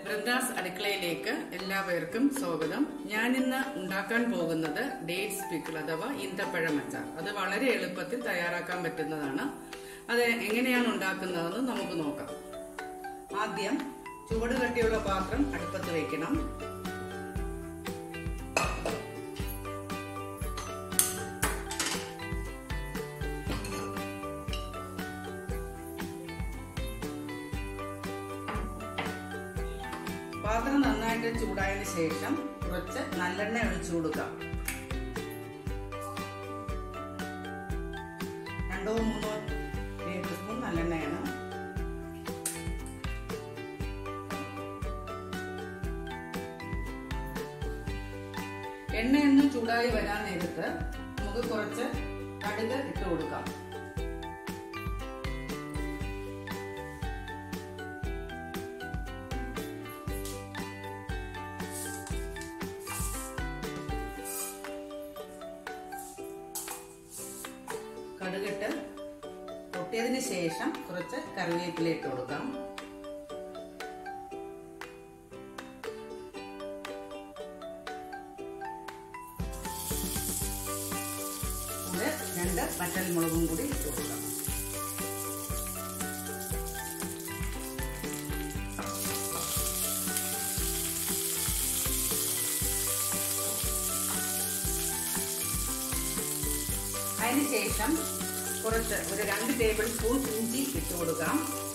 വൃന്ദാസ് അടുക്കളയിലേക്ക് എല്ലാവർക്കും സ്വാഗതം ഞാൻ ഇന്ന് ഉണ്ടാക്കാൻ പോകുന്നത് ഡേറ്റ്സ് പിക്കിൾ അഥവാ ഈന്തപ്പഴം അച്ചാർ അത് വളരെ എളുപ്പത്തിൽ തയ്യാറാക്കാൻ പറ്റുന്നതാണ് അത് എങ്ങനെയാണ് ഉണ്ടാക്കുന്നതെന്ന് നമുക്ക് നോക്കാം ആദ്യം ചുവട് കട്ടിയുള്ള പാത്രം അടുപ്പത്ത് വെക്കണം പാത്രം നന്നായിട്ട് ചൂടായതിനു ശേഷം കുറച്ച് നല്ലെണ്ണ ഒഴിച്ചു കൊടുക്കാം രണ്ടോ മൂന്നോ ടേബിൾ സ്പൂൺ നല്ലെണ്ണയാണ് എണ്ണയൊന്ന് ചൂടായി വരാൻ നേരത്ത് നമുക്ക് കുറച്ച് കടുക് ഇട്ട് കൊടുക്കാം കടുകിട്ട് പൊട്ടിയതിന് ശേഷം കുറച്ച് കറിവേപ്പില ഇട്ട് കൊടുക്കാം കൂടെ രണ്ട് വറ്റൽമുളകും കൂടി ഇട്ട് കൊടുക്കാം അതിനുശേഷം കുറച്ച് ഒരു രണ്ട് ടേബിൾ സ്പൂൺ ഇഞ്ചി ഇട്ട് കൊടുക്കാം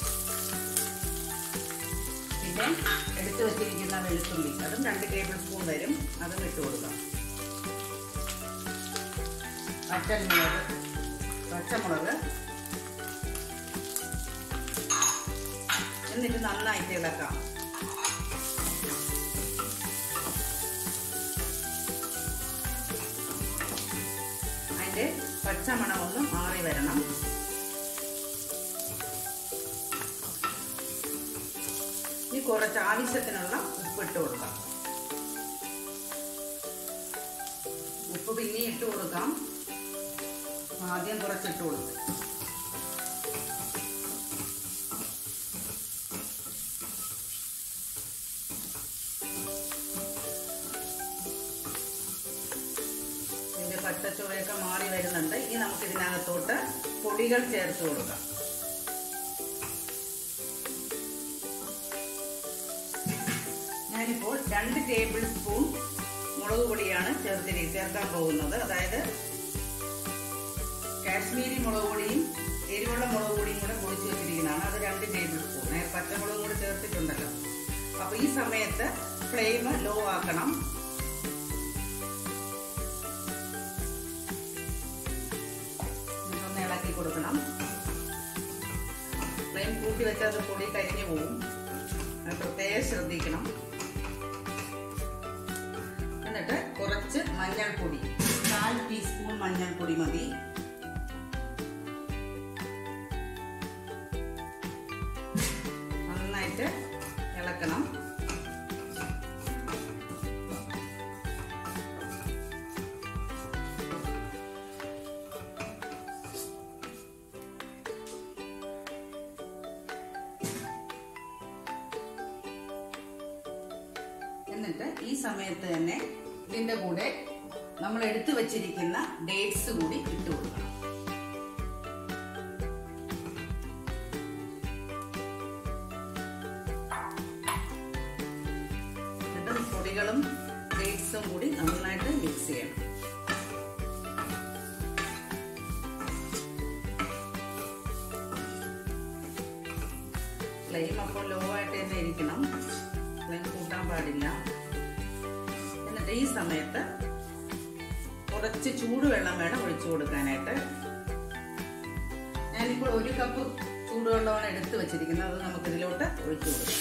പിന്നെ എടുത്തു വെച്ചിരിക്കുന്ന വെളുത്തുള്ളി അതും രണ്ട് ടേബിൾ സ്പൂൺ വരും അതും ഇട്ട് കൊടുക്കാം പച്ചമുളക് പച്ചമുളക് എന്നിട്ട് നന്നായിട്ട് ഇളക്കാം അതിന്റെ പച്ചമണമൊന്ന് മാറി വരണം ഇനി കുറച്ച് ആവശ്യത്തിനുള്ള ഉപ്പിട്ട് കൊടുക്കാം ഉപ്പ് പിന്നെ ഇട്ട് കൊടുക്കാം ആദ്യം കുറച്ചിട്ട് കൊടുക്കാം ഇതിന്റെ പച്ചച്ചുവയൊക്കെ മാറി വരുന്നുണ്ട് ഇനി നമുക്ക് ഇതിനകത്തോട്ട് പൊടികൾ ചേർത്ത് കൊടുക്കാം ഞാനിപ്പോൾ രണ്ട് ടേബിൾ സ്പൂൺ മുളക് പൊടിയാണ് ചേർത്തിരി ചേർക്കാൻ പോകുന്നത് അതായത് കാശ്മീരി മുളക് പൊടിയും എരിവുള്ള മുളക് പൊടിയും കൂടെ പൊടിച്ചു വെച്ചിരിക്കുന്നതാണ് അത് രണ്ട് ടേബിൾ സ്പൂൺ പച്ചമുളകും കൂടെ ചേർത്തിട്ടുണ്ടല്ലോ അപ്പൊ ഈ സമയത്ത് ഫ്ലെയിം ലോ ആക്കണം ഒന്ന് ഇളക്കി കൊടുക്കണം ഫ്ലെയിം കൂട്ടി വെച്ചാൽ അത് പൊടി കരിഞ്ഞു പോകും അത് പ്രത്യേകം ശ്രദ്ധിക്കണം എന്നിട്ട് കുറച്ച് മഞ്ഞൾപ്പൊടി കാൽ ടീസ്പൂൺ മഞ്ഞൾപ്പൊടി മതി നന്നായിട്ട് ഇളക്കണം എന്നിട്ട് ഈ സമയത്ത് തന്നെ ഇതിന്റെ കൂടെ നമ്മൾ എടുത്തു വച്ചിരിക്കുന്ന ഡേറ്റ്സ് കൂടി ഇട്ട് കൊടുക്കണം എന്നിട്ട് പൊടികളും ഡേറ്റ്സും കൂടി നന്നായിട്ട് മിക്സ് ചെയ്യണം ഫ്ലെയിം അപ്പോൾ ലോ ആയിട്ട് തന്നെ ഇരിക്കണം ഫ്ലെയിം കൂട്ടാൻ പാടില്ല എന്നിട്ട് ഈ സമയത്ത് കുറച്ച് ചൂടുവെള്ളം വേണം ഒഴിച്ചു കൊടുക്കാനായിട്ട് ഞാനിപ്പോൾ ഒരു കപ്പ് ചൂടുവെള്ളമാണ് എടുത്തു വെച്ചിരിക്കുന്നത് അത് നമുക്ക് ഇതിലോട്ട് ഒഴിച്ചു കൊടുക്കാം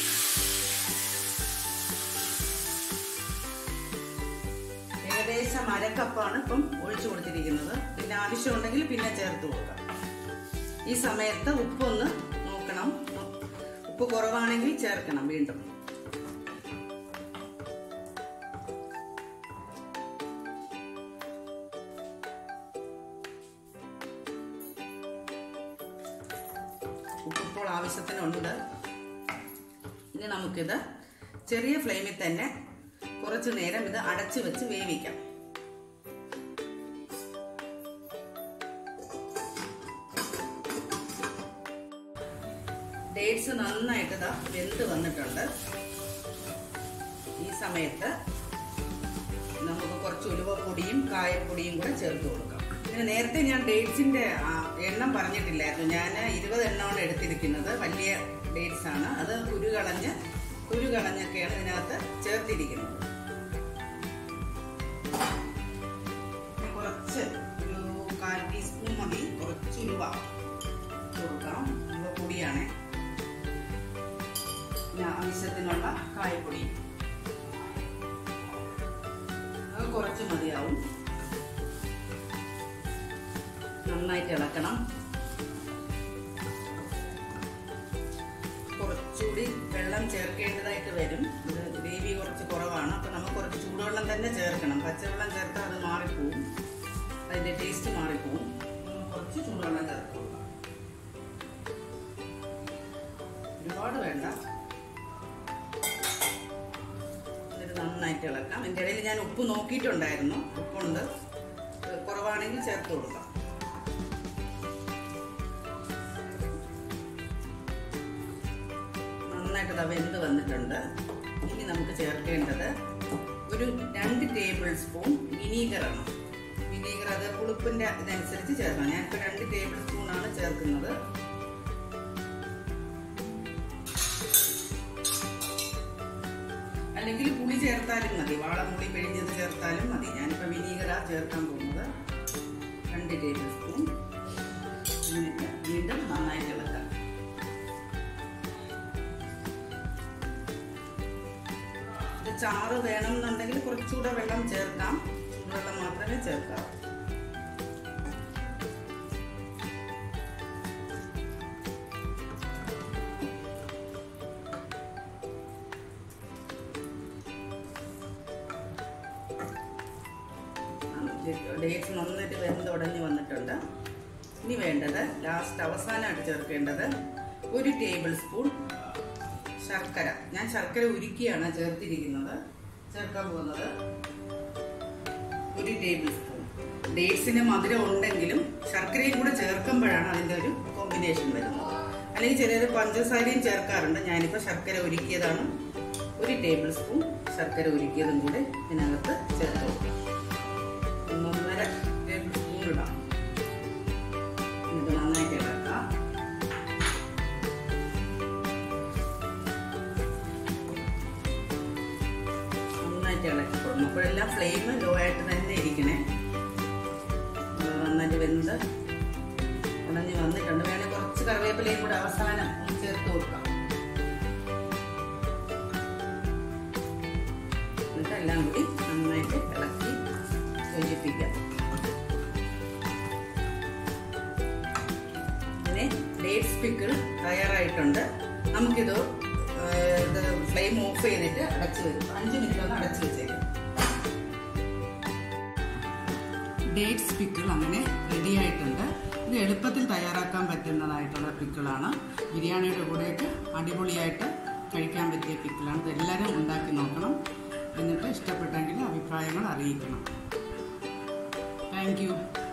ഏകദേശം അരക്കപ്പാണ് ഇപ്പം ഒഴിച്ചു കൊടുത്തിരിക്കുന്നത് പിന്നെ ആവശ്യമുണ്ടെങ്കിൽ പിന്നെ ചേർത്ത് കൊടുക്കാം ഈ സമയത്ത് ഉപ്പൊന്ന് നോക്കണം ഉപ്പ് കുറവാണെങ്കിൽ ചേർക്കണം വീണ്ടും ഉപ്പിപ്പോൾ ആവശ്യത്തിനുണ്ട് ഇനി നമുക്കിത് ചെറിയ ഫ്ലെയിമിൽ തന്നെ കുറച്ചു നേരം ഇത് അടച്ചു വെച്ച് വേവിക്കാം ഡേറ്റ്സ് നന്നായിട്ട് ഇതാ വെന്ത് വന്നിട്ടുണ്ട് ഈ സമയത്ത് നമുക്ക് കുറച്ച് ഉലുവപ്പൊടിയും കായപ്പൊടിയും കൂടെ ചേർത്ത് കൊടുക്കാം പിന്നെ നേരത്തെ ഞാൻ ഡേറ്റ്സിന്റെ ആ, എണ്ണം പറഞ്ഞിട്ടില്ലായിരുന്നു ഞാൻ ഇരുപത് എണ്ണമാണ് എടുത്തിരിക്കുന്നത് വലിയ ഡേറ്റ്സ് ആണ് അത് കുരു കളഞ്ഞ് കുരു കളഞ്ഞൊക്കെയാണ് ഇതിനകത്ത് ചേർത്തിരിക്കുന്നത് പിന്നെ കുറച്ച് ഒരു കാൽ ടീസ്പൂൺ മതി കുറച്ച് ഉലുവ കൊടുക്കാം ഉലുവ പൊടിയാണ് പിന്നെ ആവശ്യത്തിനുള്ള കായപ്പൊടി അത് കുറച്ച് മതിയാവും നന്നായിട്ട് ഇളക്കണം കുറച്ചുകൂടി വെള്ളം ചേർക്കേണ്ടതായിട്ട് വരും ഇത് ഗ്രേവി കുറച്ച് കുറവാണ് അപ്പൊ നമുക്ക് കുറച്ച് ചൂടുവെള്ളം തന്നെ ചേർക്കണം പച്ചവെള്ളം ചേർത്താൽ അത് മാറിപ്പോവും അതിന്റെ ടേസ്റ്റ് മാറിപ്പോവും നമ്മൾ കുറച്ച് ചൂടുവെള്ളം ചേർത്ത് കൊടുക്കാം ഒരുപാട് വേണ്ട എന്നിട്ട് നന്നായിട്ട് ഇളക്കാം എൻ്റെ ഇടയിൽ ഞാൻ ഉപ്പ് നോക്കിയിട്ടുണ്ടായിരുന്നു ഉപ്പുണ്ട് ഇത് കുറവാണെങ്കിൽ ചേർത്ത് കൊടുക്കാം നന്നായിട്ട് ദാ വെന്ത് വന്നിട്ടുണ്ട് ഇനി നമുക്ക് ചേർക്കേണ്ടത് ഒരു രണ്ട് ടേബിൾ സ്പൂൺ വിനീഗറാണ് വിനീഗർ അത് പുളിപ്പിന്റെ ഇതനുസരിച്ച് ചേർക്കണം ഞാനിപ്പോൾ രണ്ട് ടേബിൾ സ്പൂൺ ആണ് ചേർക്കുന്നത് അല്ലെങ്കിൽ പുളി ചേർത്താലും മതി വാളമുളി പിഴിഞ്ഞത് ചേർത്താലും മതി ഞാനിപ്പോൾ വിനീഗറാ ചേർക്കാൻ പോകുന്നത് രണ്ട് ടേബിൾ സ്പൂൺ എന്നിട്ട് വീണ്ടും നന്നായിട്ട് ഇളക്കാം ഇത് ചാറ് വേണം എന്നുണ്ടെങ്കിൽ കുറച്ചുകൂടെ വെള്ളം ചേർക്കാം ചൂടുവെള്ളം മാത്രമേ ചേർക്കാവൂ ഡേറ്റ്സ് നന്നായിട്ട് വെന്തുടഞ്ഞ് വന്നിട്ടുണ്ട് ഇനി വേണ്ടത് ലാസ്റ്റ് അവസാനമായിട്ട് ചേർക്കേണ്ടത് ഒരു ടേബിൾ സ്പൂൺ ശർക്കര ഞാൻ ശർക്കര ഉരുക്കിയാണ് ചേർത്തിരിക്കുന്നത് ചേർക്കാൻ പോകുന്നത് ഒരു ടേബിൾ സ്പൂൺ ഡേറ്റ്സിന് മധുരം ഉണ്ടെങ്കിലും ശർക്കരയും കൂടെ ചേർക്കുമ്പോഴാണ് അതിൻ്റെ ഒരു കോമ്പിനേഷൻ വരുന്നത് അല്ലെങ്കിൽ ചിലർ പഞ്ചസാരയും ചേർക്കാറുണ്ട് ഞാനിപ്പോൾ ശർക്കര ഉരുക്കിയതാണ് ഒരു ടേബിൾ സ്പൂൺ ശർക്കര ഉരുക്കിയതും കൂടെ ഇതിനകത്ത് ചേർത്ത് കൊടുക്കാം ഒന്നൊന്നര ടേബിൾ സ്പൂൺ ഇടാം ഇത് നന്നായിട്ട് ഇളക്കാം നന്നായിട്ട് ഇളക്കി കൊടുക്കണം അപ്പോഴെല്ലാം ഫ്ലെയിം ലോ ആയിട്ട് തന്നെ ഇരിക്കണേ അത് നന്നായിട്ട് വെന്ത് ഉടഞ്ഞ് വന്നിട്ടുണ്ട് വേണേൽ കുറച്ച് കറിവേപ്പിലയും കൂടെ അവസാനം ഒന്ന് ചേർത്ത് കൊടുക്കാം എന്നിട്ട് എല്ലാം കൂടി നന്നായിട്ട് ഇളക്കി യോജിപ്പിക്കാം അങ്ങനെ ഡേറ്റ്സ് പിക്കിൾ തയ്യാറായിട്ടുണ്ട് നമുക്കിത് ആ, ഇത് ഫ്ലെയിം ഓഫ് ചെയ്തിട്ട് അടച്ച് വെക്കും അഞ്ച് മിനിറ്റ് ഒന്ന് അടച്ച് വെച്ചേക്കാം ഡേറ്റ്സ് പിക്കിൾ അങ്ങനെ റെഡി ആയിട്ടുണ്ട് ഇത് എളുപ്പത്തിൽ തയ്യാറാക്കാൻ പറ്റുന്നതായിട്ടുള്ള പിക്കിളാണ് ബിരിയാണിയുടെ കൂടെയൊക്കെ അടിപൊളിയായിട്ട് കഴിക്കാൻ പറ്റിയ പിക്കിളാണ് ഇത് എല്ലാവരും ഉണ്ടാക്കി നോക്കണം എന്നിട്ട് ഇഷ്ടപ്പെട്ടെങ്കിൽ അഭിപ്രായങ്ങൾ അറിയിക്കണം താങ്ക് യു